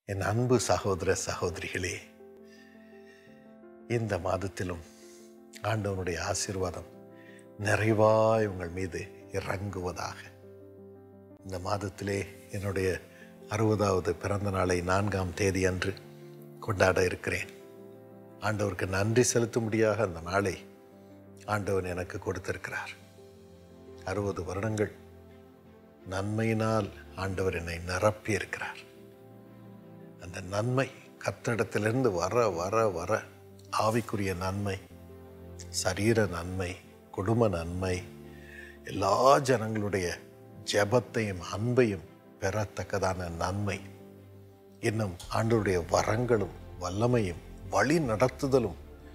என் அன்பு சகோதர சகோதரிகளே இந்த மாதத்திலும் ஆண்டவனுடைய ஆசீர்வாதம் நிறைவாய் உங்கள் மீது இறங்குவதாக இந்த மாதத்திலே என்னுடைய அறுபதாவது பிறந்த நாளை நான்காம் தேதி அன்று கொண்டாட இருக்கிறேன் ஆண்டவருக்கு நன்றி செலுத்தும்படியாக அந்த நாளை ஆண்டவன் எனக்கு கொடுத்திருக்கிறார் அறுபது வருடங்கள் நன்மையினால் ஆண்டவர் என்னை நிரப்பி இருக்கிறார் அந்த நன்மை கத்திடத்திலிருந்து வர வர வர ஆவிக்குரிய நன்மை சரீர நன்மை குடும்ப நன்மை எல்லா ஜனங்களுடைய ஜெபத்தையும் அன்பையும் பெறத்தக்கதான நன்மை இன்னும் ஆண்டவருடைய வரங்களும் வல்லமையும் வழி நடத்துதலும்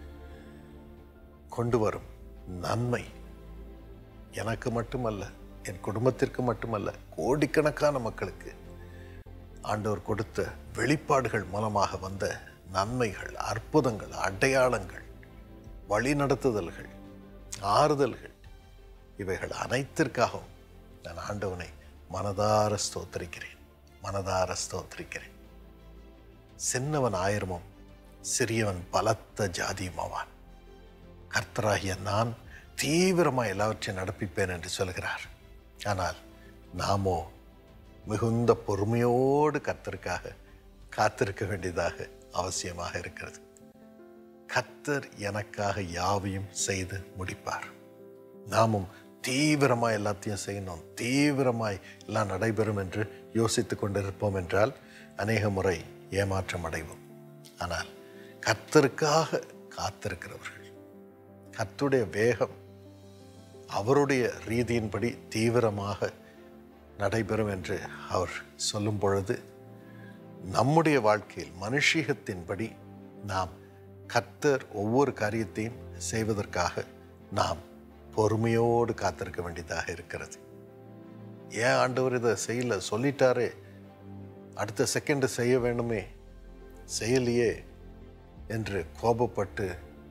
கொண்டு வரும் நன்மை எனக்கு மட்டுமல்ல என் குடும்பத்திற்கு மட்டுமல்ல கோடிக்கணக்கான மக்களுக்கு ஆண்டவர் கொடுத்த வெளிப்பாடுகள் மூலமாக வந்த நன்மைகள் அற்புதங்கள் அடையாளங்கள் வழிநடத்துதல்கள் ஆறுதல்கள் இவைகள் அனைத்திற்காகவும் நான் ஆண்டவனை மனதார ஸ்தோத்திரிக்கிறேன் மனதார ஸ்தோத்திரிக்கிறேன் சின்னவன் ஆயிரமும் சிறியவன் பலத்த ஜாதியும் ஆவான் கர்த்தராகிய நான் தீவிரமாக எல்லாவற்றையும் நடப்பிப்பேன் என்று சொல்கிறார் ஆனால் நாமோ மிகுந்த பொறுமையோடு கர்த்தருக்காக காத்திருக்க வேண்டியதாக அவசியமாக இருக்கிறது கர்த்தர் எனக்காக யாவையும் செய்து முடிப்பார் நாமும் தீவிரமாய் எல்லாத்தையும் செய்யணும் தீவிரமாய் எல்லாம் நடைபெறும் என்று யோசித்து கொண்டிருப்போம் என்றால் அநேக முறை ஏமாற்றம் அடைவோம் ஆனால் கர்த்தருக்காக காத்திருக்கிறவர்கள் கர்த்தருடைய வேகம் அவருடைய ரீதியின்படி தீவிரமாக நடைபெறும் என்று அவர் சொல்லும் பொழுது நம்முடைய வாழ்க்கையில் மனுஷீகத்தின்படி நாம் கர்த்தர் ஒவ்வொரு காரியத்தையும் செய்வதற்காக நாம் பொறுமையோடு காத்திருக்க வேண்டியதாக இருக்கிறது ஏன் ஆண்டவர் இதை செய்யல சொல்லிட்டாரே அடுத்த செகண்ட் செய்ய வேண்டுமே செய்யலையே என்று கோபப்பட்டு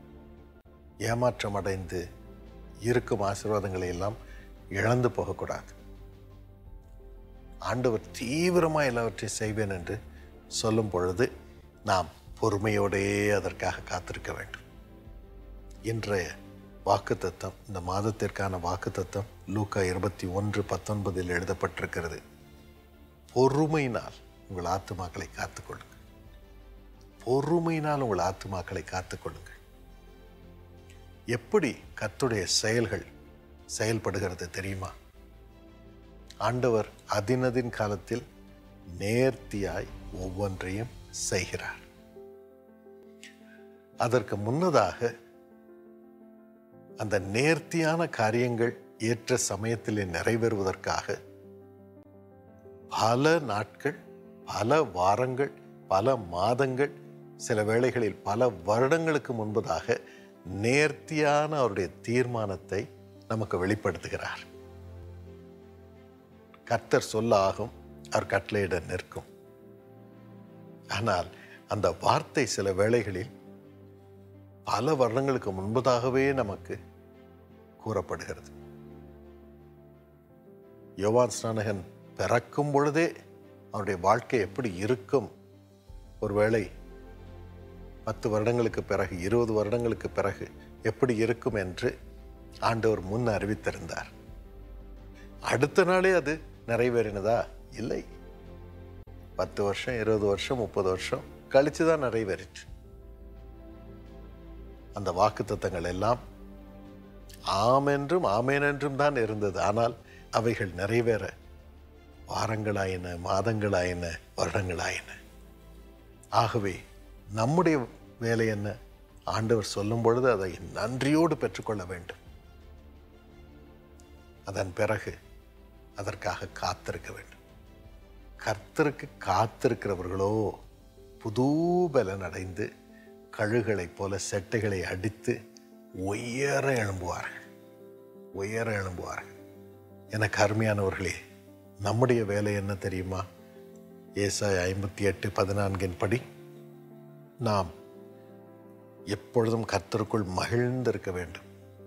ஏமாற்றம் அடைந்து இருக்கும் ஆசீர்வாதங்களை எல்லாம் இழந்து போகக்கூடாது ஆண்டவர் தீவிரமாக எல்லாவற்றையும் செய்வேன் என்று சொல்லும் பொழுது நாம் பொறுமையோடே அதற்காக காத்திருக்க வேண்டும் இன்றைய வாக்குத்தத்தம் இந்த மாதத்திற்கான வாக்குத்தத்தம் லூக்கா இருபத்தி ஒன்று பத்தொன்பதில் எழுதப்பட்டிருக்கிறது பொறுமையினால் உங்கள் ஆத்துமாக்களை காத்துக்கொள்ளுங்கள் பொறுமையினால் உங்கள் ஆத்துமாக்களை காத்துக்கொள்ளுங்கள் எப்படி கர்த்தருடைய செயல்கள் செயல்படுகிறது தெரியுமா ஆண்டவர் அதினதின் காலத்தில் நேர்த்தியாய் ஒவ்வொன்றையும் செய்கிறார் அதற்கு முன்னதாக அந்த நேர்த்தியான காரியங்கள் ஏற்ற சமயத்திலே நிறைவேறுவதற்காக பல நாட்கள் பல வாரங்கள் பல மாதங்கள் சில வேளைகளில் பல வருடங்களுக்கு முன்பதாக நேர்த்தியான அவருடைய தீர்மானத்தை நமக்கு வெளிப்படுத்துகிறார் கர்த்தர் சொல்ல ஆகும் அவர் கட்டளையிட நிற்கும் ஆனால் அந்த வார்த்தை சில வேளைகளில் பல வருடங்களுக்கு முன்பதாகவே நமக்கு கூறப்படுகிறது யோவான் ஸ்நானகன் பிறக்கும் பொழுதே அவருடைய வாழ்க்கை எப்படி இருக்கும் ஒருவேளை பத்து வருடங்களுக்கு பிறகு இருபது வருடங்களுக்கு பிறகு எப்படி இருக்கும் என்று ஆண்டவர் முன் அறிவித்திருந்தார் அடுத்த நாளே அது நிறைவேறினதா இல்லை பத்து வருஷம் இருபது வருஷம் முப்பது வருஷம் கழிச்சு தான் நிறைவேறிற்று அந்த வாக்கு எல்லாம் ஆம் என்றும் ஆமேன் என்றும் தான் இருந்தது ஆனால் அவைகள் நிறைவேற வாரங்களாயின மாதங்களாயின வருடங்களாயின ஆகவே நம்முடைய வேலை என்ன ஆண்டவர் சொல்லும் பொழுது அதை நன்றியோடு பெற்றுக்கொள்ள வேண்டும் அதன் பிறகு அதற்காக காத்திருக்க வேண்டும் கர்த்தருக்கு காத்திருக்கிறவர்களோ புது பலன் அடைந்து கழுகளைப் போல செட்டைகளை அடித்து உயர எழும்புவார்கள் உயர எழும்புவார்கள் எனக்கு அருமையானவர்களே நம்முடைய வேலை என்ன தெரியுமா ஏசாய் ஐம்பத்தி எட்டு பதினான்கின் படி நாம் எப்பொழுதும் கர்த்தருக்குள் மகிழ்ந்திருக்க வேண்டும்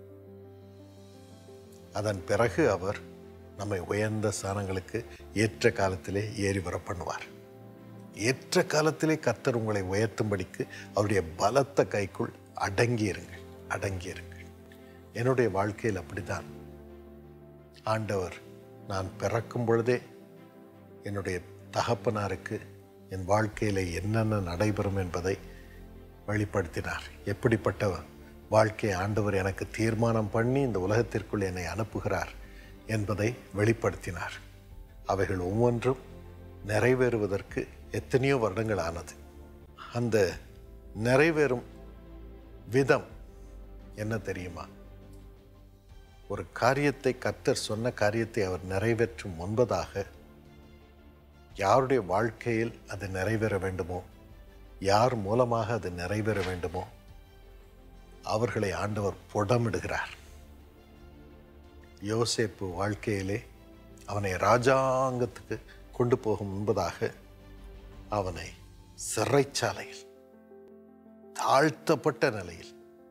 அதன் பிறகு அவர் நம்மை உயர்ந்த ஸ்தானங்களுக்கு ஏற்ற காலத்திலே ஏறி வர பண்ணுவார் ஏற்ற காலத்திலே கர்த்தர் உங்களை உயர்த்தும்படிக்கு அவருடைய பலத்த கைக்குள் அடங்கி இருங்கள் அடங்கி இருங்கள் என்னுடைய வாழ்க்கையில் அப்படிதான் ஆண்டவர் நான் பிறக்கும் பொழுதே என்னுடைய தகப்பனாருக்கு என் வாழ்க்கையில் என்னென்ன நடைபெறும் என்பதை வெளிப்படுத்தினார் எப்படிப்பட்ட வாழ்க்கை ஆண்டவர் எனக்கு தீர்மானம் பண்ணி இந்த உலகத்திற்குள் என்னை அனுப்புகிறார் என்பதை வெளிப்படுத்தினார் அவைகள் ஒவ்வொன்றும் நிறைவேறுவதற்கு எத்தனையோ வருடங்கள் ஆனது அந்த நிறைவேறும் விதம் என்ன தெரியுமா ஒரு காரியத்தை கர்த்தர் சொன்ன காரியத்தை அவர் நிறைவேற்றும் முன்பதாக யாருடைய வாழ்க்கையில் அது நிறைவேற வேண்டுமோ யார் மூலமாக அது நிறைவேற வேண்டுமோ அவர்களை ஆண்டவர் புடமிடுகிறார் யோசேப்பு வாழ்க்கையிலே அவனை ராஜாங்கத்துக்கு கொண்டு போகும் முன்பதாக அவனை சிறைச்சாலையில் தாழ்த்தப்பட்ட நிலையில்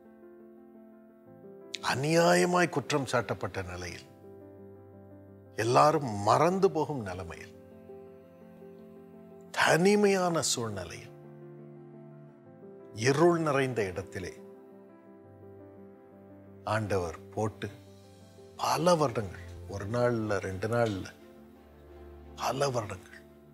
அநியாயமாய் குற்றம் சாட்டப்பட்ட நிலையில் எல்லாரும் மறந்து போகும் நிலைமையில் தனிமையான சூழ்நிலையில் இருள் நிறைந்த இடத்திலே ஆண்டவர் போட்டு பல வருடங்கள் ஒரு நாள்ல ரெண்டு நாள்ல பல வருடங்கள்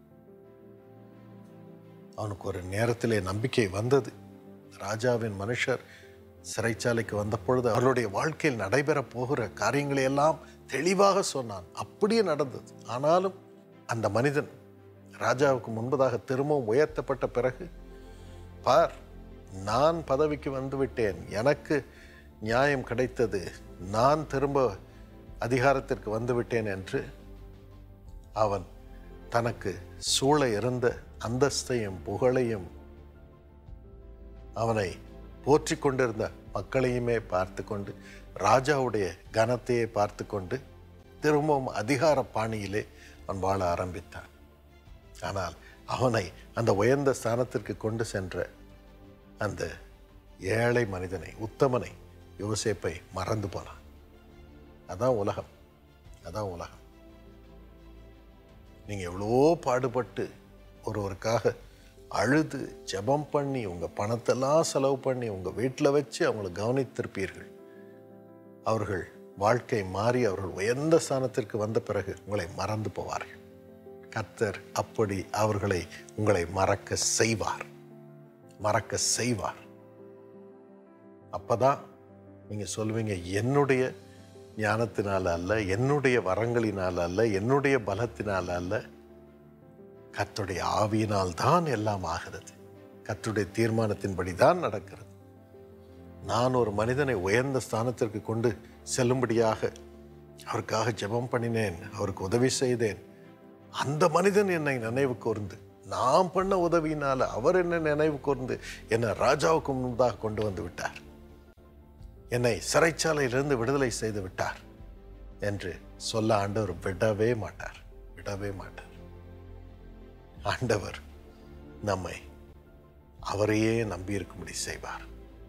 அவனுக்கு ஒரு நேரத்திலே நம்பிக்கை வந்தது ராஜாவின் மனுஷர் சிறைச்சாலைக்கு வந்த பொழுது அவர்களுடைய வாழ்க்கையில் நடைபெறப் போகிற காரியங்களை எல்லாம் தெளிவாக சொன்னான் அப்படியே நடந்தது ஆனாலும் அந்த மனிதன் ராஜாவுக்கு முன்பதாக திரும்பவும் உயர்த்தப்பட்ட பிறகு பார் நான் பதவிக்கு வந்து விட்டேன் எனக்கு நியாயம் கிடைத்தது நான் திரும்ப அதிகாரத்திற்கு வந்து விட்டேன் என்று அவன் தனக்கு சூழ இருந்த அந்தஸ்தையும் புகழையும் அவனை போற்றி கொண்டிருந்த மக்களையுமே பார்த்து கொண்டு ராஜாவுடைய கனத்தையே பார்த்து கொண்டு திரும்பவும் அதிகார பாணியிலே அவன் வாழ ஆரம்பித்தான் ஆனால் அவனை அந்த உயர்ந்த ஸ்தானத்திற்கு கொண்டு சென்ற அந்த ஏழை மனிதனை உத்தமனை யோசேப்பை மறந்து போனான் அதான் உலகம் அதான் உலகம் நீங்கள் எவ்வளோ பாடுபட்டு ஒருவருக்காக அழுது ஜெபம் பண்ணி உங்கள் பணத்தெல்லாம் செலவு பண்ணி உங்கள் வீட்டில் வச்சு அவங்கள கவனித்திருப்பீர்கள் அவர்கள் வாழ்க்கை மாறி அவர்கள் உயர்ந்த ஸ்தானத்திற்கு வந்த பிறகு உங்களை மறந்து போவார்கள் கர்த்தர் அப்படி அவர்களை உங்களை மறக்க செய்வார் மறக்க செய்வார் அப்பதான் நீங்க சொல்லுவீங்க என்னுடைய ஞானத்தினால அல்ல என்னுடைய வரங்களினால் அல்ல என்னுடைய பலத்தினால் அல்ல கர்த்தருடைய ஆவியினால் தான் எல்லாம் ஆகிறது கர்த்தருடைய தீர்மானத்தின்படி தான் நடக்கிறது நான் ஒரு மனிதனை உயர்ந்த ஸ்தானத்திற்கு கொண்டு செல்லும்படியாக அவருக்காக ஜெபம் பண்ணினேன் அவருக்கு உதவி செய்தேன் அந்த மனிதன் என்னை நினைவு கூர்ந்து நான் பண்ண உதவியினால அவர் என்ன நினைவு கூர்ந்து என்னை ராஜாவுக்கு முன்பதாக கொண்டு வந்து விட்டார் என்னை சிறைச்சாலையிலிருந்து விடுதலை செய்து விட்டார் என்று சொல்ல ஆண்டவர் விடவே மாட்டார் விடவே மாட்டார் ஆண்டவர் நம்மை அவரையே நம்பியிருக்கும்படி செய்வார்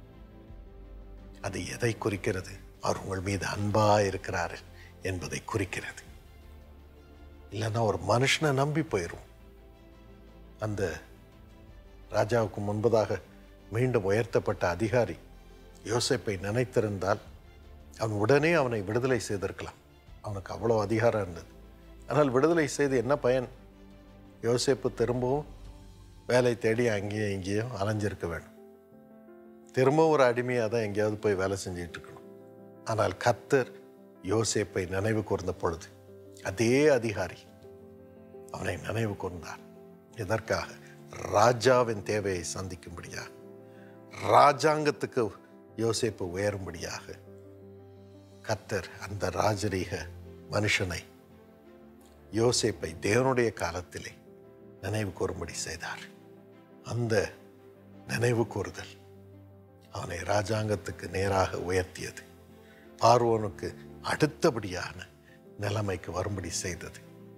அது எதை குறிக்கிறது அவர் உங்கள் மீது அன்பா இருக்கிறார் என்பதை குறிக்கிறது இல்லைன்னா ஒரு மனுஷனை நம்பி போயிடும் அந்த ராஜாவுக்கு முன்பதாக மீண்டும் உயர்த்தப்பட்ட அதிகாரி யோசேப்பை நினைத்திருந்தால் அவன் உடனே அவனை விடுதலை செய்திருக்கலாம் அவனுக்கு அவ்வளோ அதிகாரம் இருந்தது ஆனால் விடுதலை செய்து என்ன பயன் யோசேப்பு திரும்பவும் வேலை தேடி அங்கேயும் இங்கேயும் அலைஞ்சிருக்க வேண்டும் திரும்பவும் ஒரு அடிமையாக தான் எங்கேயாவது போய் வேலை செஞ்சுட்டு இருக்கணும் ஆனால் கர்த்தர் யோசேப்பை நினைவு கூர்ந்த பொழுது அதே அதிகாரி அவனை நினைவு கூர்ந்தார் எதற்காக ராஜாவின் தேவையை சந்திக்கும்படியாக ராஜாங்கத்துக்கு யோசேப்பு உயரும்படியாக கர்த்தர் அந்த ராஜரீக மனுஷனை யோசேப்பை தேவனுடைய காலத்திலே நினைவு கூறும்படி செய்தார் அந்த நினைவு கூறுதல் அவனை ராஜாங்கத்துக்கு நேராக உயர்த்தியது பார்வோனுக்கு அடுத்தபடியான நிலைமைக்கு வரும்படி செய்தது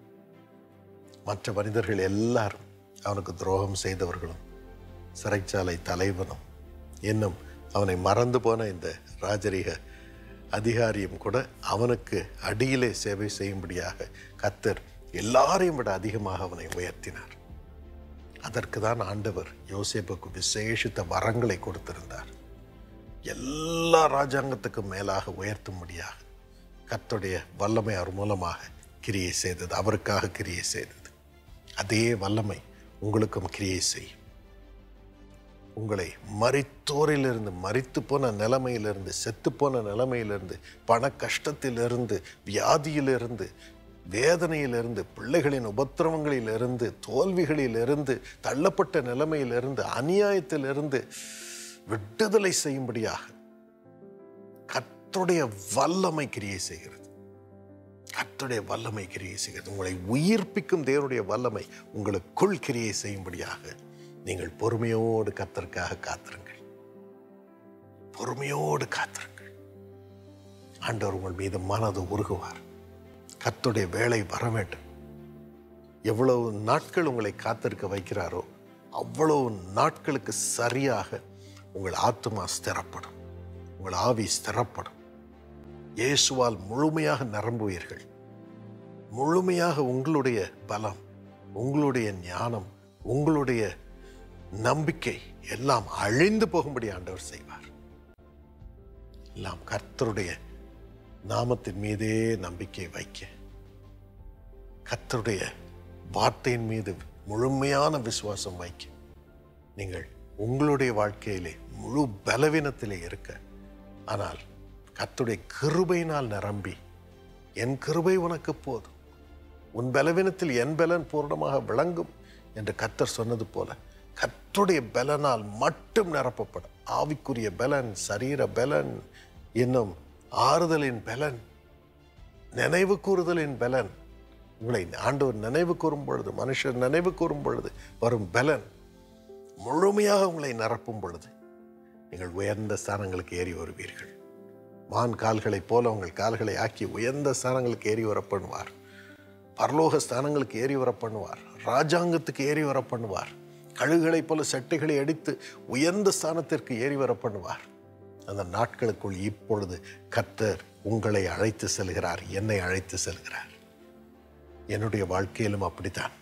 மற்ற மனிதர்கள் எல்லாரும் அவனுக்கு துரோகம் செய்தவர்களும் சிறைச்சாலை தலைவனும் இன்னும் அவனை மறந்து போன இந்த ராஜரீக அதிகாரியும் கூட அவனுக்கு அடியிலே சேவை செய்யும்படியாக கத்தர் எல்லாரையும் விட அதிகமாக அவனை உயர்த்தினார் அதற்கு தான் ஆண்டவர் யோசேப்புக்கு விசேஷித்த வரங்களை கொடுத்திருந்தார் எல்லா ராஜாங்கத்துக்கும் மேலாக உயர்த்தும்படியாக கர்த்தருடைய வல்லமை அவர் மூலமாக கிரியை செய்தது அவருக்காக கிரியை செய்தது அதே வல்லமை உங்களுக்கும் கிரியை செய்யும் உங்களை மரித்தோரிலிருந்து மரித்து போன நிலைமையிலிருந்து செத்து போன நிலைமையிலிருந்து பண கஷ்டத்திலிருந்து வியாதியிலிருந்து வேதனையிலிருந்து பிள்ளைகளின் உபத்திரவங்களிலிருந்து தோல்விகளிலிருந்து தள்ளப்பட்ட நிலைமையிலிருந்து அநியாயத்திலிருந்து விடுதலை செய்யும்படியாக கர்த்தருடைய வல்லமை கிரியை செய்கிறது கர்த்தருடைய வல்லமை கிரியை செய்கிறது உங்களை உயிர்ப்பிக்கும் தேவனுடைய வல்லமை உங்களுக்குள் கிரியை செய்யும்படியாக நீங்கள் பொறுமையோடு கர்த்தருக்காக காத்திருங்கள் பொறுமையோடு காத்திருங்கள் ஆண்டவர் உங்கள் மீது மனது உருகுவார் கர்த்தருடைய வேலை வர வேண்டும் எவ்வளவு நாட்கள் உங்களை காத்திருக்க வைக்கிறாரோ அவ்வளவு நாட்களுக்கு சரியாக உங்கள் ஆத்மா ஸ்திரப்படும் உங்கள் ஆவி ஸ்திரப்படும் இயேசுவால் முழுமையாக நிரம்புவீர்கள் முழுமையாக உங்களுடைய பலம் உங்களுடைய ஞானம் உங்களுடைய நம்பிக்கை எல்லாம் அழிந்து போகும்படி ஆண்டவர் செய்வார் எல்லாம் கர்த்தருடைய நாமத்தின் மீதே நம்பிக்கை வைக்க கர்த்தருடைய வார்த்தையின் மீது முழுமையான விசுவாசம் வைக்க நீங்கள் உங்களுடைய வாழ்க்கையிலே முழு பலவீனத்திலே இருக்க ஆனால் கர்த்தருடைய கிருபையினால் நிரம்பி என் கிருபை உனக்கு போதும் உன் பலவீனத்தில் என் பலன் பூர்ணமாக விளங்கும் என்று கர்த்தர் சொன்னது போல கர்த்தருடைய பலனால் மட்டும் நிரப்பப்படும் ஆவிக்குரிய பலன் சரீர பலன் இன்னும் ஆறுதலின் பலன் நினைவு கூறுதலின் பலன் உங்களை ஆண்டவர் நினைவு கூறும் பொழுது மனுஷர் நினைவு கூறும் பொழுது வரும் பலன் முழுமையாக உங்களை நிரப்பும் பொழுது நீங்கள் உயர்ந்த ஸ்தானங்களுக்கு ஏறி வருவீர்கள் மான் கால்களைப் போல உங்கள் கால்களை ஆக்கி உயர்ந்த ஸ்தானங்களுக்கு ஏறி வர பண்ணுவார் பரலோக ஸ்தானங்களுக்கு ஏறி வர பண்ணுவார் ராஜாங்கத்துக்கு ஏறி வர பண்ணுவார் கழுகுகளைப் போல சட்டைகளை அடித்து உயர்ந்த ஸ்தானத்திற்கு ஏறி வர பண்ணுவார் அந்த நாட்களுக்குள் இப்பொழுது கர்த்தர் உங்களை அழைத்து செல்கிறார் என்னை அழைத்து செல்கிறார் என்னுடைய வாழ்க்கையிலும் அப்படித்தான்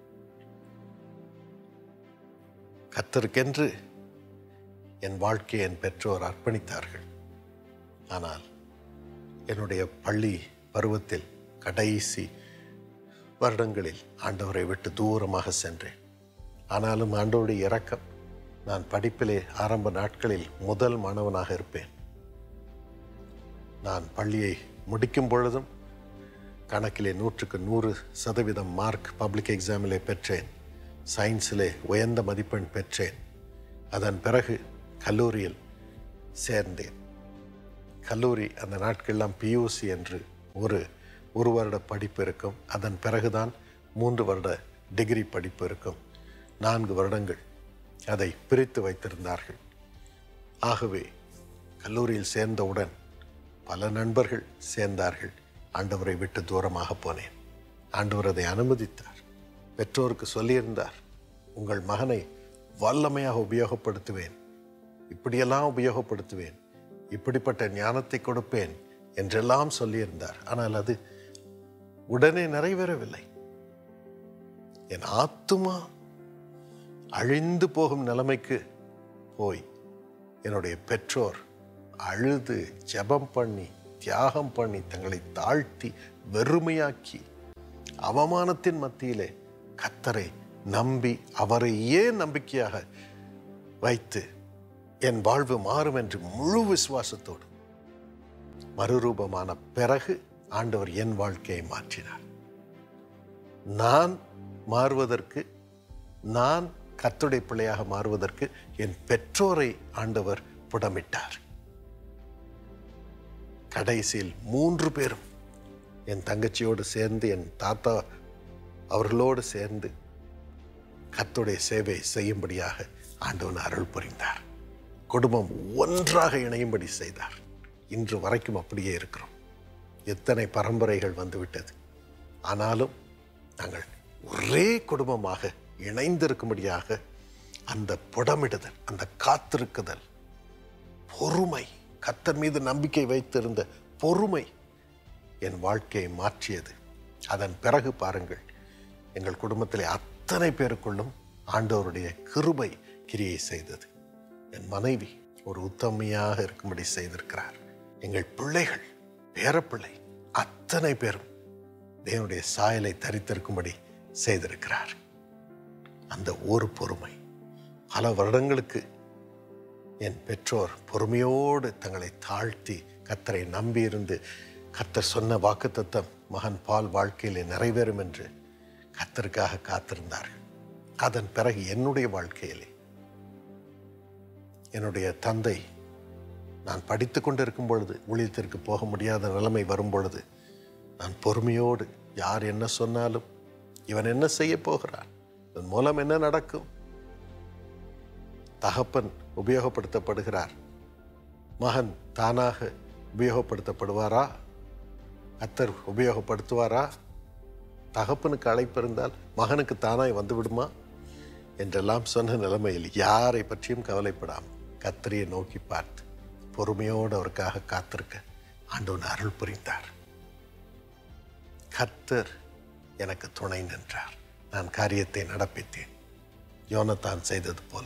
கர்த்தருக்கென்று என் வாழ்க்கையை என் பெற்றோர் அர்ப்பணித்தார்கள் ஆனால் என்னுடைய பள்ளி பருவத்தில் கடைசி வருடங்களில் ஆண்டவரை விட்டு தூரமாக சென்றேன் ஆனாலும் ஆண்டவருடைய இரக்கம் நான் படிப்பிலே ஆரம்ப நாட்களில் முதல் மாணவனாக இருப்பேன் நான் பள்ளியை முடிக்கும் பொழுதும் கணக்கிலே நூற்றுக்கு நூறு சதவீதம் மார்க் பப்ளிக் எக்ஸாமிலே பெற்றேன் சயின்ஸிலே உயர்ந்த மதிப்பெண் பெற்றேன் அதன் பிறகு கல்லூரியில் சேர்ந்தேன் கல்லூரி அந்த நாட்களெல்லாம் பியூசி என்று ஒரு ஒரு வருட படிப்பு இருக்கும் அதன் பிறகுதான் மூன்று வருட டிகிரி படிப்பு இருக்கும் நான்கு வருடங்கள் அதை பிரித்து வைத்திருந்தார்கள் ஆகவே கல்லூரியில் சேர்ந்தவுடன் பல நண்பர்கள் சேர்ந்தார்கள் ஆண்டவரை விட்டு தூரமாக போனேன் ஆண்டவர் அதை அனுமதித்தார் பெற்றோருக்கு சொல்லியிருந்தார் உங்கள் மகனை வல்லமையாக உபயோகப்படுத்துவேன் இப்படியெல்லாம் உபயோகப்படுத்துவேன் இப்படிப்பட்ட ஞானத்தை கொடுப்பேன் என்றெல்லாம் சொல்லியிருந்தார் ஆனால் அது உடனே நிறைவேறவில்லை என் ஆத்துமா அழிந்து போகும் நிலைமைக்கு போய் என்னுடைய பெற்றோர் அழுது ஜெபம் பண்ணி தியாகம் பண்ணி தங்களை தாழ்த்தி வெறுமையாக்கி அவமானத்தின் மத்தியிலே கத்தரை நம்பி அவரை ஏன் நம்பிக்கையாக வைத்து என் வாழ்வு மாறும் என்று முழு விசுவாசத்தோடு மறுரூபமான பிறகு ஆண்டவர் என் வாழ்க்கையை மாற்றினார் நான் மாறுவதற்கு நான் கர்த்தருடைய பிள்ளையாக மாறுவதற்கு என் பெற்றோரை ஆண்டவர் புடமிட்டார் கடைசியில் மூன்று பேரும் என் தங்கச்சியோடு சேர்ந்து என் தாத்தா அவர்களோடு சேர்ந்து கர்த்தருடைய சேவை செய்யும்படியாக ஆண்டவன் அருள் புரிந்தார் குடும்பம் ஒன்றாக இணையும்படி செய்தார் இன்று வரைக்கும் அப்படியே இருக்கிறோம் எத்தனை பரம்பரைகள் வந்துவிட்டது ஆனாலும் நாங்கள் ஒரே குடும்பமாக இணைந்திருக்கும்படியாக அந்த புடமிடுதல் அந்த காத்திருக்குதல் பொறுமை கத்தர் மீது நம்பிக்கை வைத்திருந்த பொறுமை என் வாழ்க்கையை மாற்றியது அதன் பிறகு பாருங்கள் எங்கள் குடும்பத்திலே அத்தனை பேருக்குள்ளும் ஆண்டவருடைய கிருபை கிரியை செய்தது என் மனைவி ஒரு உத்தமையாக இருக்கும்படி செய்திருக்கிறார் எங்கள் பிள்ளைகள் பேரப்பிள்ளை அத்தனை பேரும் தேவனுடைய சாயலை தரித்திருக்கும்படி செய்திருக்கிறார் அந்த ஒரு பொறுமை பல வருடங்களுக்கு என் பெற்றோர் பொறுமையோடு தங்களை தாழ்த்தி கத்தரை நம்பியிருந்து கத்தர் சொன்ன வாக்குத்தத்தம் மகன் பால் வாழ்க்கையிலே நிறைவேறும் என்று கத்தருக்காக காத்திருந்தார்கள் அதன் பிறகு என்னுடைய வாழ்க்கையிலே என்னுடைய தந்தை நான் படித்து கொண்டிருக்கும் பொழுது ஊழியத்திற்கு போக முடியாத நிலைமை வரும் பொழுது நான் பொறுமையோடு யார் என்ன சொன்னாலும் இவன் என்ன செய்ய போகிறான் இதன் மூலம் என்ன நடக்கும் தகப்பன் உபயோகப்படுத்தப்படுகிறார் மகன் தானாக உபயோகப்படுத்தப்படுவாரா கத்தர் உபயோகப்படுத்துவாரா தகப்பனுக்கு அழைப்பு இருந்தால் மகனுக்கு தானாய் வந்து விடுமா என்றெல்லாம் சொன்ன நிலைமையில் யாரை பற்றியும் கவலைப்படாமல் கத்தரியை நோக்கி பார்த்து பொறுமையோடு அவருக்காக காத்திருக்க ஆண்டவன் அருள் புரிந்தார் கத்தர் எனக்கு துணை நின்றார் நான் காரியத்தை நடப்பித்தேன் யோனத்தான் செய்தது போல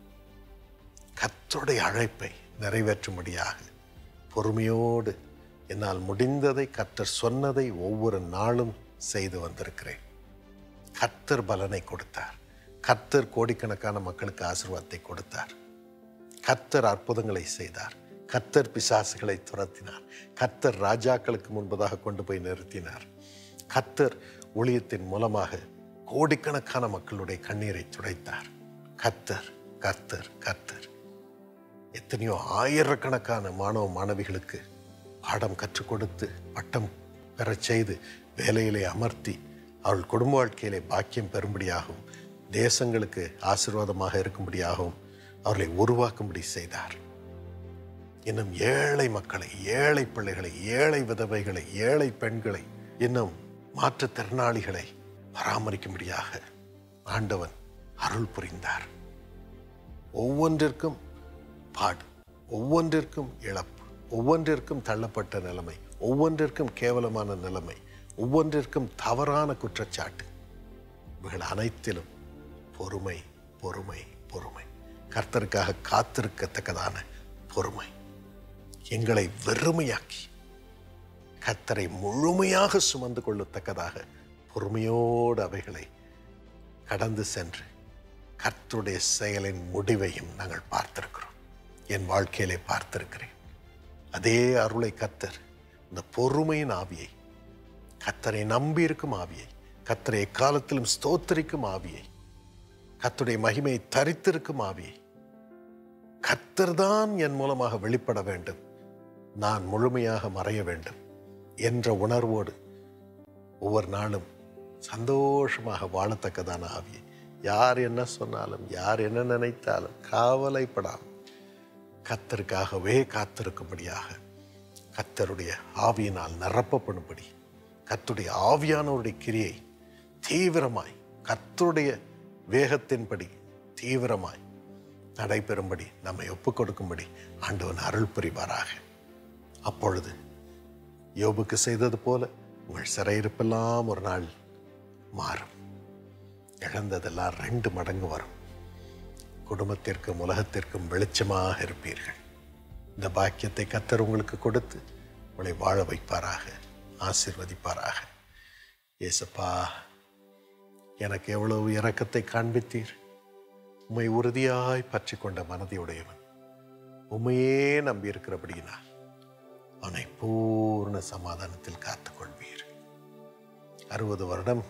கத்தருடைய அழைப்பை நிறைவேற்றும்படியாக பொறுமையோடு என்னால் முடிந்ததை கத்தர் சொன்னதை ஒவ்வொரு நாளும் செய்து வந்திருக்கிறேன் கத்தர் பலனை கொடுத்தார் கத்தர் கோடிக்கணக்கான மக்களுக்கு ஆசீர்வாதத்தை கொடுத்தார் கத்தர் அற்புதங்களை செய்தார் கத்தர் பிசாசுகளை துரத்தினார் கத்தர் ராஜாக்களுக்கு முன்பதாக கொண்டு போய் நிறுத்தினார் கத்தர் ஊழியத்தின் மூலமாக கோடிக்கணக்கான மக்களுடைய கண்ணீரை துடைத்தார் கத்தர் கத்தர் கத்தர் எத்தனையோ ஆயிரக்கணக்கான மாணவ மாணவிகளுக்கு பாடம் கற்றுக் கொடுத்து பட்டம் பெறச் செய்து வேலையிலே அமர்த்தி அவள் குடும்ப வாழ்க்கையிலே பாக்கியம் பெறும்படியாகவும் தேசங்களுக்கு ஆசீர்வாதமாக இருக்கும்படியாகவும் அவர்களை உருவாக்கும்படி செய்தார் இன்னும் ஏழை மக்களை ஏழை பிள்ளைகளை ஏழை விதவைகளை ஏழை பெண்களை இன்னும் மாற்றுத்திறனாளிகளை பராமரிக்கும்படியாக ஆண்டவன் அருள் புரிந்தார் ஒவ்வொன்றிற்கும் பாடு ஒவ்வொன்றிற்கும் இழப்பு ஒவ்வொன்றிற்கும் தள்ளப்பட்ட நிலைமை ஒவ்வொன்றிற்கும் கேவலமான நிலைமை ஒவ்வொன்றிற்கும் தவறான குற்றச்சாட்டு இவைகள் அனைத்திலும் பொறுமை பொறுமை பொறுமை கர்த்தருக்காக காத்திருக்கத்தக்கதான பொறுமை எங்களை வெறுமையாக்கி கர்த்தரை முழுமையாக சுமந்து கொள்ளத்தக்கதாக பொறுமையோடு அவைகளை கடந்து சென்று கர்த்தருடைய செயலின் முடிவையும் நாங்கள் பார்த்திருக்கிறோம் என் வாழ்க்கையிலே பார்த்திருக்கிறேன் அதே அருளை கத்தர் இந்த பொறுமையின் ஆவியை கத்தரை நம்பி இருக்கும் ஆவியை கத்தரை எக்காலத்திலும் ஸ்தோத்தரிக்கும் ஆவியை கத்துடைய மகிமையை தரித்திருக்கும் ஆவியை கத்தர்தான் என் மூலமாக வெளிப்பட வேண்டும் நான் முழுமையாக மறைய வேண்டும் என்ற உணர்வோடு ஒவ்வொரு நாளும் சந்தோஷமாக வாழத்தக்கதான ஆவியை யார் என்ன சொன்னாலும் யார் என்ன நினைத்தாலும் காவலைப்படாமல் கத்தருக்காகவே காத்திருக்கும்படியாக கத்தருடைய ஆவியினால் நிரப்பப்படும்படி கத்துடைய ஆவியானவருடைய கிரியை தீவிரமாய் கத்தருடைய வேகத்தின்படி தீவிரமாய் நடைபெறும்படி நம்மை ஒப்புக் கொடுக்கும்படி ஆண்டவன் அருள் புரிவாராக அப்பொழுது யோபுக்கு செய்தது போல உங்கள் சிறையிருப்பெல்லாம் ஒரு நாள் மாறும் இழந்ததெல்லாம் ரெண்டு மடங்கு வரும் குடும்பத்திற்கும் உலகத்திற்கும் வெளிச்சமாக இருப்பீர்கள் இந்த பாக்கியத்தை கத்தர் உங்களுக்கு கொடுத்து உங்களை வாழ வைப்பாராக ஆசீர்வதிப்பாராக ஏசப்பா எனக்கு எவ்வளவு இரக்கத்தை காண்பித்தீர் உம்மை உறுதியாய் பற்றி கொண்ட மனதையுடையவன் உண்மையே நம்பியிருக்கிறபடியினால் அவனை பூர்ண சமாதானத்தில் காத்துக்கொள்வீர் அறுபது வருடம்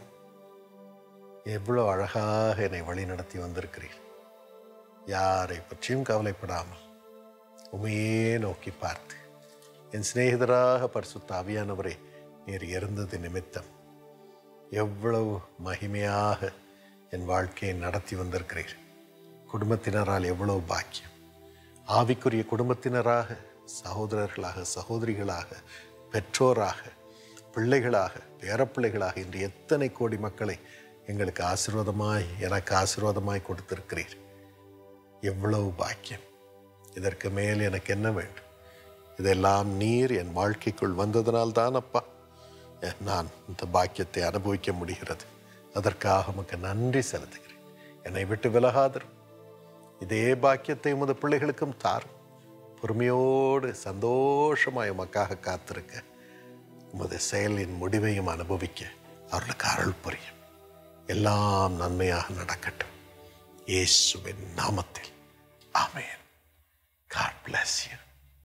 எவ்வளவு அழகாக என்னை வழி நடத்தி வந்திருக்கிறீர் யாரை பற்றியும் கவலைப்படாமல் உமையே நோக்கி பார்த்து என் சிநேகிதராக பரிசுத்த அவியானவரே நீர் இருந்தது நிமித்தம் எவ்வளவு மகிமையாக என் வாழ்க்கையை நடத்தி வந்திருக்கிறீர் குடும்பத்தினரால் எவ்வளவு பாக்கியம் ஆவிக்குரிய குடும்பத்தினராக சகோதரர்களாக சகோதரிகளாக பெற்றோராக பிள்ளைகளாக பேரப்பிள்ளைகளாக இன்று எத்தனை கோடி மக்களை எங்களுக்கு ஆசீர்வாதமாய் எனக்கு ஆசீர்வாதமாய் கொடுத்திருக்கிறீர் எவ்வளவு பாக்கியம் இதற்கு மேல் எனக்கு என்ன வேண்டும் இதெல்லாம் நீர் என் வாழ்க்கைக்குள் வந்ததனால் தான் அப்பா நான் இந்த பாக்கியத்தை அனுபவிக்க முடிகிறது அதற்காக உமக்கு நன்றி செலுத்துகிறேன் என்னை விட்டு விலகாதிரும் இதே பாக்கியத்தை உமது பிள்ளைகளுக்கும் தாரும் பொறுமையோடு சந்தோஷமாய் உமக்காக காத்திருக்க உமது செயலின் முடிவையும் அனுபவிக்க அவர்களுக்கு அருள் புரியும் எல்லாம் நன்மையாக நடக்கட்டும் இயேசுவின் நாமத்தில் ஆமென் God bless you.